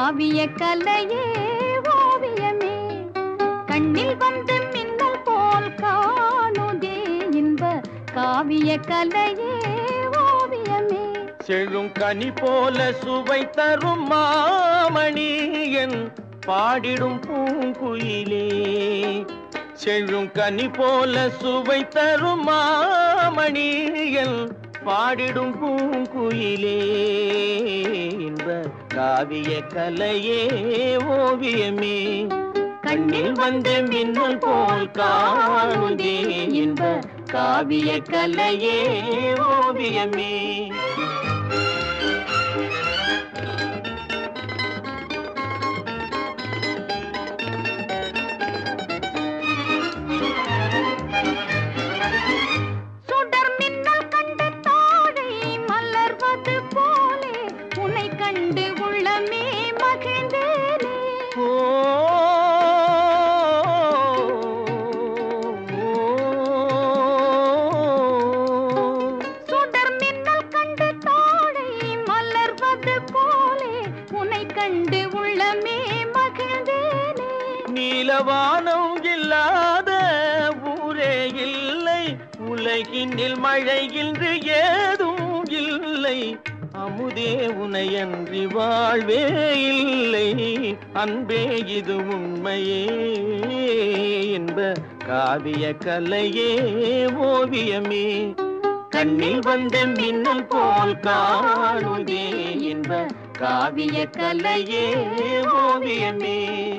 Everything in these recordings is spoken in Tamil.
காவிய கலையே ஓவியமே கண்ணில் வந்து மின்னல் போல் காணுதே இன்ப காவிய கலையே ஓவியமே செழும் கனி போல சுவை தரும் மாமணி என் பாடிடும் பூங்குயிலே செழும் கனி போல சுவை தரும் மாமணி என் பாடிடும் பூங்குயிலே இன்ப காவிய கலையே ஓவியமே கண்ணில் வந்து மின்னல் போல் காணுதே இன்ப காவிய கலையே ஓவியமே சுடர் மின்னல் கண்டு தாழை மலர்வது போலே உன்னை கண்டு உள்ளமே மகிழ்ந்தேனே ஓ சுடர் மின்னல் கண்டு தாழை மலர்வது போலே உன்னை கண்டு உள்ளமே மகிழ்ந்தேனே நீலவானம் இல்லாத ஊரே இல்லை உலகினில் மழை இன்று ஏதும் இல்லை அமுதே உனையன்றி வாழ்வே இல்லை அன்பே இது உண்மையே என்ப காவிய கலையே ஓவியமே கண்ணில் வந்த மின்னல் போல் காணுதே என்ப காவிய கலையே ஓவியமே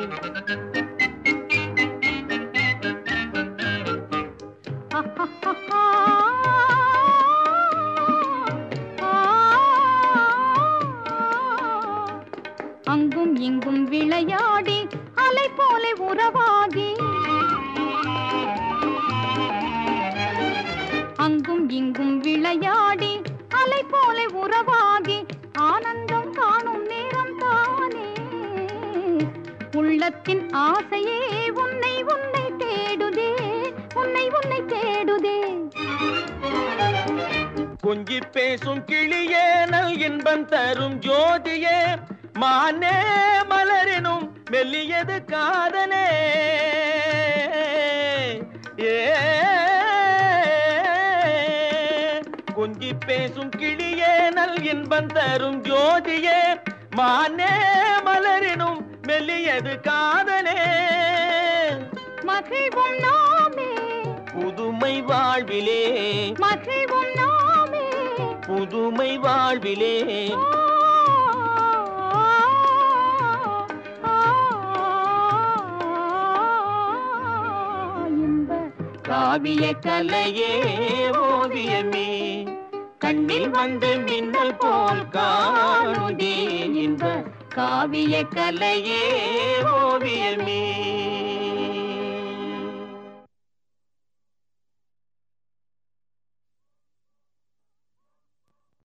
அங்கும் இங்கும் விளையாடி அலை போல உறவாகி அங்கும் இங்கும் விளையாடி அலை போல உறவாகி ஆனந்தம் காணும் நேரம் தானே உள்ளத்தின் ஆசையே உன்னை உன்னை தேடுதே உன்னை உன்னை தேடுதே கொஞ்சி பேசும் கிளியே நல் இன்பம் தரும் ஜோதியே மானே மலரினும் மெல்லியது காதலே ஏ கொஞ்சி பேசும் கிளியே நல் இன்பம் தரும் ஜோதியே மானே மலரினும் மெல்லியது காதலே மகிழ்வும் நாமே புதுமை வாழ்விலே மகிழ்வும் நாமே புதுமை வாழ்விலே இன்ப காவிய கலையே ஓவியமே கண்ணில் வந்து மின்னல் போல் காணுதே இன்ப காவிய கலையே ஓவியமே